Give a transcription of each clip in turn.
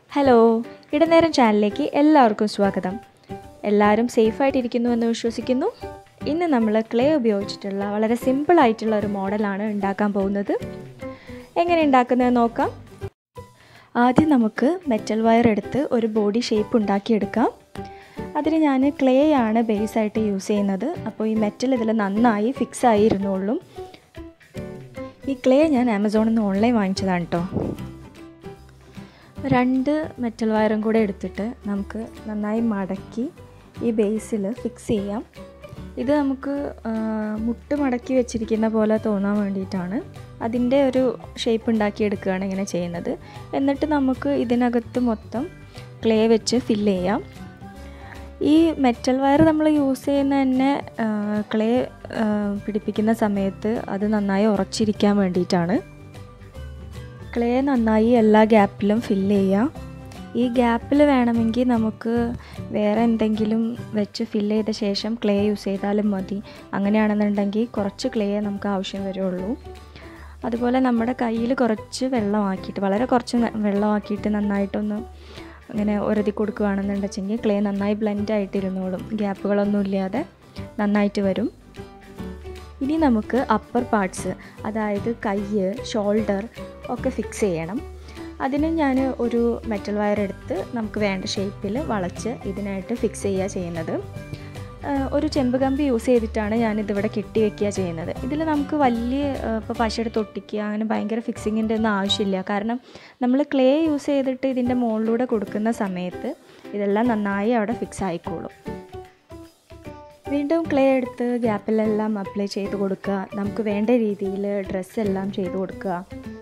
hello ഇടനേരം ചാനലിലേക്ക് എല്ലാവർക്കും സ്വാഗതം എല്ലാവരും സേഫായിട്ടിരിക്കുന്നു എന്ന് വിശ്വസിക്കുന്നു ഇന്ന് നമ്മൾ ക്ലേ ഉപയോഗിച്ചിട്ടുള്ള വളരെ സിമ്പിളായിട്ടുള്ള ഒരു മോഡലാണ് ഉണ്ടാക്കാൻ പോകുന്നത് എങ്ങനെ ഉണ്ടാക്കുന്നത് നോക്കാം ആദ്യം നമുക്ക് മെറ്റൽ വയർ എടുത്ത് ഒരു ബോഡി ഷേപ്പ് ഉണ്ടാക്കിയെടുക്കാം അതിന് ഞാൻ ക്ലേ ആണ് ബേസായിട്ട് യൂസ് ചെയ്യുന്നത് അപ്പോൾ ഈ മെറ്റൽ ഇതിൽ നന്നായി ഫിക്സ് ആയി ഇരുന്നോളും ഈ ക്ലേ ഞാൻ ആമസോണിൽ നിന്ന് ഓൺലൈൻ വാങ്ങിച്ചതാണ് കേട്ടോ രണ്ട് മെറ്റൽ വയറും കൂടെ എടുത്തിട്ട് നമുക്ക് നന്നായി മടക്കി ഈ ബേസിൽ ഫിക്സ് ചെയ്യാം ഇത് നമുക്ക് മുട്ട് മടക്കി വെച്ചിരിക്കുന്ന പോലെ തോന്നാൻ വേണ്ടിയിട്ടാണ് അതിൻ്റെ ഒരു ഷേപ്പ് ഉണ്ടാക്കിയെടുക്കുകയാണ് ഇങ്ങനെ ചെയ്യുന്നത് എന്നിട്ട് നമുക്ക് ഇതിനകത്ത് മൊത്തം ക്ലേ വെച്ച് ഫില്ല് ചെയ്യാം ഈ മെറ്റൽ വയർ നമ്മൾ യൂസ് ചെയ്യുന്ന തന്നെ ക്ലേ പിടിപ്പിക്കുന്ന സമയത്ത് അത് നന്നായി ഉറച്ചിരിക്കാൻ വേണ്ടിയിട്ടാണ് ക്ലേ നന്നായി എല്ലാ ഗ്യാപ്പിലും ഫില്ല് ചെയ്യാം ഈ ഗ്യാപ്പിൽ വേണമെങ്കിൽ നമുക്ക് വേറെ എന്തെങ്കിലും വെച്ച് ഫില്ല് ചെയ്ത ശേഷം ക്ലേ യൂസ് ചെയ്താലും മതി അങ്ങനെയാണെന്നുണ്ടെങ്കിൽ കുറച്ച് ക്ലേ നമുക്ക് ആവശ്യം വരുള്ളൂ അതുപോലെ നമ്മുടെ കയ്യിൽ കുറച്ച് വെള്ളമാക്കിയിട്ട് വളരെ കുറച്ച് വെള്ളമാക്കിയിട്ട് നന്നായിട്ടൊന്ന് അങ്ങനെ ഒരുതി കൊടുക്കുകയാണെന്നുണ്ടെച്ചെങ്കിൽ ക്ലേ നന്നായി ബ്ലെൻഡ് ആയിട്ടിരുന്നോളും ഗ്യാപ്പുകളൊന്നും ഇല്ലാതെ നന്നായിട്ട് വരും ഇനി നമുക്ക് അപ്പർ പാർട്സ് അതായത് കൈ ഷോൾഡർ ഒക്കെ ഫിക്സ് ചെയ്യണം അതിന് ഞാൻ ഒരു മെറ്റൽ വയർ എടുത്ത് നമുക്ക് വേണ്ട ഷേപ്പിൽ വളച്ച് ഇതിനായിട്ട് ഫിക്സ് ചെയ്യുക ചെയ്യുന്നത് ഒരു ചെമ്പ് കമ്പി യൂസ് ചെയ്തിട്ടാണ് ഞാനിതിവിടെ കെട്ടി വെക്കുക ചെയ്യുന്നത് ഇതിൽ നമുക്ക് വലിയ ഇപ്പോൾ പശയെടുത്ത് ഒട്ടിക്കുക അങ്ങനെ ഭയങ്കര ഫിക്സിങ്ങിൻ്റെ ഒന്നും ആവശ്യമില്ല കാരണം നമ്മൾ ക്ലേ യൂസ് ചെയ്തിട്ട് ഇതിൻ്റെ മുകളിലൂടെ കൊടുക്കുന്ന സമയത്ത് ഇതെല്ലാം നന്നായി അവിടെ ഫിക്സ് ആയിക്കോളും വീണ്ടും ക്ലേ എടുത്ത് ഗ്യാപ്പിലെല്ലാം അപ്ലൈ ചെയ്ത് കൊടുക്കുക നമുക്ക് വേണ്ട രീതിയിൽ ഡ്രസ്സെല്ലാം ചെയ്ത് കൊടുക്കുക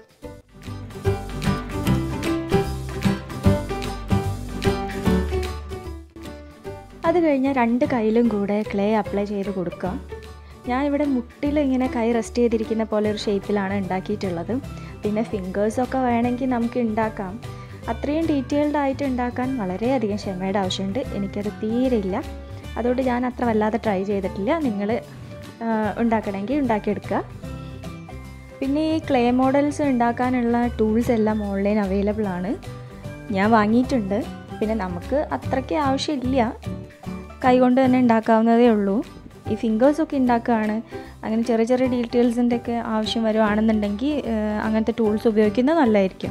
അത് കഴിഞ്ഞാൽ രണ്ട് കയ്യിലും കൂടെ ക്ലേ അപ്ലൈ ചെയ്ത് കൊടുക്കുക ഞാനിവിടെ മുട്ടിൽ ഇങ്ങനെ കൈ റെസ്റ്റ് ചെയ്തിരിക്കുന്ന പോലെ ഒരു ഷേപ്പിലാണ് ഉണ്ടാക്കിയിട്ടുള്ളത് പിന്നെ ഫിംഗേഴ്സൊക്കെ വേണമെങ്കിൽ നമുക്ക് ഉണ്ടാക്കാം അത്രയും ഡീറ്റെയിൽഡ് ആയിട്ട് ഉണ്ടാക്കാൻ വളരെയധികം ക്ഷമയുടെ ആവശ്യമുണ്ട് എനിക്കത് തീരെ ഇല്ല അതുകൊണ്ട് ഞാൻ അത്ര വല്ലാതെ ട്രൈ ചെയ്തിട്ടില്ല നിങ്ങൾ ഉണ്ടാക്കണമെങ്കിൽ ഉണ്ടാക്കിയെടുക്കുക പിന്നെ ഈ ക്ലേ മോഡൽസ് ഉണ്ടാക്കാനുള്ള ടൂൾസ് എല്ലാം ഓൺലൈൻ അവൈലബിൾ ആണ് ഞാൻ വാങ്ങിയിട്ടുണ്ട് പിന്നെ നമുക്ക് അത്രയ്ക്ക് ആവശ്യമില്ല കൈകൊണ്ട് തന്നെ ഉണ്ടാക്കാവുന്നതേ ഉള്ളൂ ഈ ഫിംഗേഴ്സൊക്കെ ഉണ്ടാക്കുകയാണ് അങ്ങനെ ചെറിയ ചെറിയ ഡീറ്റെയിൽസിൻ്റെ ഒക്കെ ആവശ്യം വരുവാണെന്നുണ്ടെങ്കിൽ അങ്ങനത്തെ ടൂൾസ് ഉപയോഗിക്കുന്നത് നല്ലതായിരിക്കും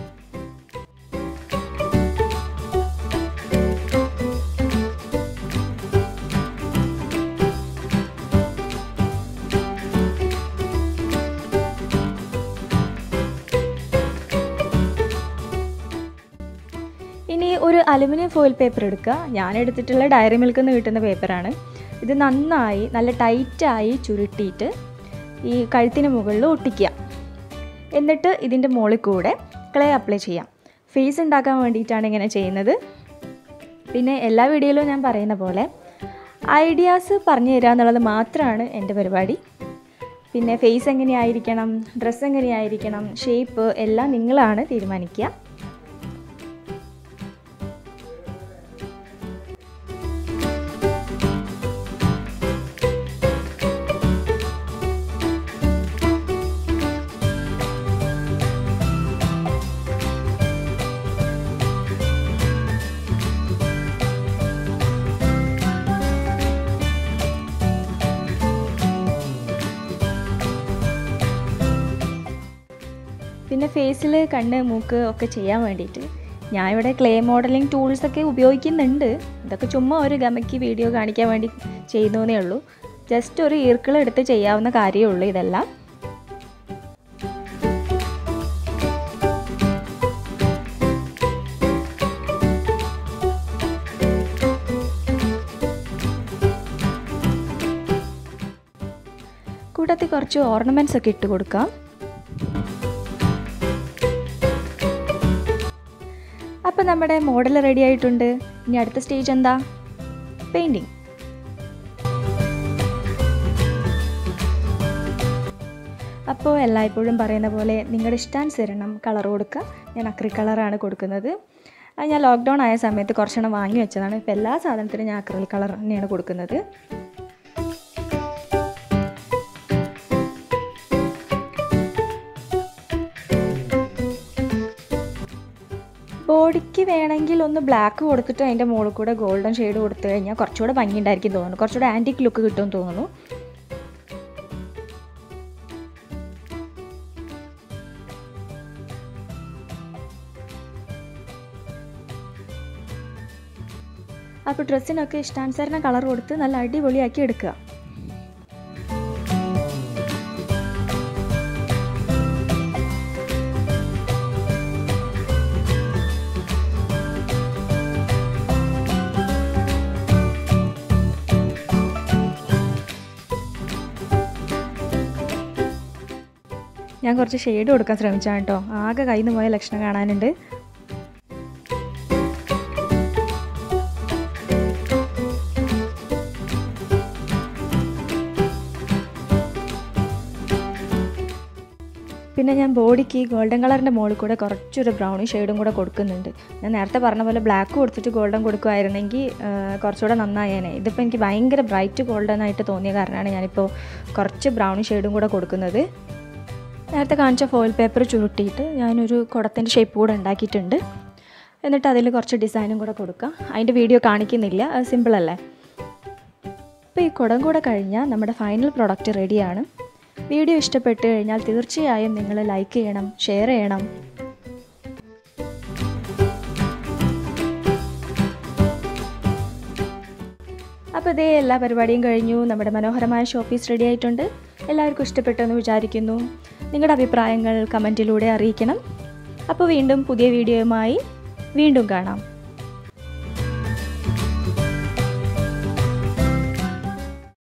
ഇനി ഒരു അലുമിനിയം ഫോയിൽ പേപ്പർ എടുക്കുക ഞാൻ എടുത്തിട്ടുള്ള ഡയറി മിൽക്കിൽ നിന്ന് കിട്ടുന്ന പേപ്പറാണ് ഇത് നന്നായി നല്ല ടൈറ്റായി ചുരുട്ടിയിട്ട് ഈ കഴുത്തിന് മുകളിൽ ഒട്ടിക്കുക എന്നിട്ട് ഇതിൻ്റെ മുകളിൽ കൂടെ ക്ലേ അപ്ലൈ ചെയ്യാം ഫേസ് ഉണ്ടാക്കാൻ വേണ്ടിയിട്ടാണ് ഇങ്ങനെ ചെയ്യുന്നത് പിന്നെ എല്ലാ വീഡിയോയിലും ഞാൻ പറയുന്ന പോലെ ഐഡിയാസ് പറഞ്ഞു തരിക എന്നുള്ളത് മാത്രമാണ് എൻ്റെ പരിപാടി പിന്നെ ഫേസ് എങ്ങനെയായിരിക്കണം ഡ്രസ്സ് എങ്ങനെയായിരിക്കണം ഷേപ്പ് എല്ലാം നിങ്ങളാണ് തീരുമാനിക്കുക പിന്നെ ഫേസിൽ കണ്ണ് മൂക്ക് ഒക്കെ ചെയ്യാൻ വേണ്ടിയിട്ട് ഞാൻ ഇവിടെ ക്ലേ മോഡലിംഗ് ടൂൾസൊക്കെ ഉപയോഗിക്കുന്നുണ്ട് ഇതൊക്കെ ചുമ്മാ ഒരു ഗമയ്ക്ക് വീഡിയോ കാണിക്കാൻ വേണ്ടി ചെയ്യുന്നതേ ഉള്ളൂ ജസ്റ്റ് ഒരു ഈർക്കിൾ എടുത്ത് ചെയ്യാവുന്ന കാര്യമേ ഉള്ളൂ ഇതെല്ലാം കൂട്ടത്തിൽ കുറച്ച് ഓർണമെൻറ്റ്സ് ഒക്കെ ഇട്ട് കൊടുക്കാം അപ്പോൾ നമ്മുടെ മോഡൽ റെഡി ആയിട്ടുണ്ട് ഇനി അടുത്ത സ്റ്റേജ് എന്താ പെയിൻറ്റിങ് അപ്പോൾ എല്ലായ്പ്പോഴും പറയുന്ന പോലെ നിങ്ങളുടെ ഇഷ്ടാനുസരണം കളർ കൊടുക്കുക ഞാൻ അക്രി കളറാണ് കൊടുക്കുന്നത് അത് ഞാൻ ലോക്ക്ഡൗൺ ആയ സമയത്ത് കുറച്ചെണ്ണം വാങ്ങി വെച്ചതാണ് ഇപ്പോൾ എല്ലാ സാധനത്തിനും ഞാൻ അക്രൽ കളർ തന്നെയാണ് കൊടുക്കുന്നത് ബോഡിക്ക് വേണമെങ്കിൽ ഒന്ന് ബ്ലാക്ക് കൊടുത്തിട്ട് അതിൻ്റെ മുകളിൽ കൂടെ ഗോൾഡൻ ഷെയ്ഡ് കൊടുത്തു കഴിഞ്ഞാൽ കുറച്ചുകൂടെ ഭംഗിയുണ്ടായിരിക്കും തോന്നുന്നു കുറച്ചുകൂടെ ആൻറ്റിക് ലുക്ക് കിട്ടുമെന്ന് തോന്നുന്നു അപ്പോൾ ഡ്രസ്സിനൊക്കെ ഇഷ്ടാനുസരണം കളർ കൊടുത്ത് നല്ല അടിപൊളിയാക്കി എടുക്കുക ഞാൻ കുറച്ച് ഷെയ്ഡ് കൊടുക്കാൻ ശ്രമിച്ചാണ് കേട്ടോ ആകെ കയ്യിൽ നിന്ന് പോയ ലക്ഷണം കാണാനുണ്ട് പിന്നെ ഞാൻ ബോഡിക്ക് ഗോൾഡൻ കളറിൻ്റെ മുകളിൽ കൂടെ കുറച്ചൊരു ബ്രൗണി ഷെയ്ഡും കൂടെ കൊടുക്കുന്നുണ്ട് ഞാൻ നേരത്തെ പറഞ്ഞ പോലെ ബ്ലാക്ക് കൊടുത്തിട്ട് ഗോൾഡൻ കൊടുക്കുമായിരുന്നെങ്കിൽ കുറച്ചുകൂടെ നന്നായേനെ ഇതിപ്പോൾ എനിക്ക് ഭയങ്കര ബ്രൈറ്റ് ഗോൾഡൻ ആയിട്ട് തോന്നിയ കാരണമാണ് ഞാനിപ്പോൾ കുറച്ച് ബ്രൗണി ഷെയ്ഡും കൂടെ കൊടുക്കുന്നത് നേരത്തെ കാണിച്ച ഫോയിൽ പേപ്പർ ചുരുട്ടിയിട്ട് ഞാനൊരു കുടത്തിൻ്റെ ഷേപ്പ് കൂടെ ഉണ്ടാക്കിയിട്ടുണ്ട് എന്നിട്ട് അതിൽ കുറച്ച് ഡിസൈനും കൂടെ കൊടുക്കാം അതിൻ്റെ വീഡിയോ കാണിക്കുന്നില്ല അത് സിമ്പിളല്ലേ അപ്പോൾ ഈ കുടം കൂടെ കഴിഞ്ഞാൽ നമ്മുടെ ഫൈനൽ പ്രോഡക്റ്റ് റെഡിയാണ് വീഡിയോ ഇഷ്ടപ്പെട്ട് കഴിഞ്ഞാൽ തീർച്ചയായും നിങ്ങൾ ലൈക്ക് ചെയ്യണം ഷെയർ ചെയ്യണം അപ്പോൾ ഇതേ എല്ലാ പരിപാടിയും കഴിഞ്ഞു നമ്മുടെ മനോഹരമായ ഷോപ്പീസ് റെഡി ആയിട്ടുണ്ട് എല്ലാവർക്കും ഇഷ്ടപ്പെട്ടെന്ന് വിചാരിക്കുന്നു നിങ്ങളുടെ അഭിപ്രായങ്ങൾ കമൻറ്റിലൂടെ അറിയിക്കണം അപ്പോൾ വീണ്ടും പുതിയ വീഡിയോയുമായി വീണ്ടും കാണാം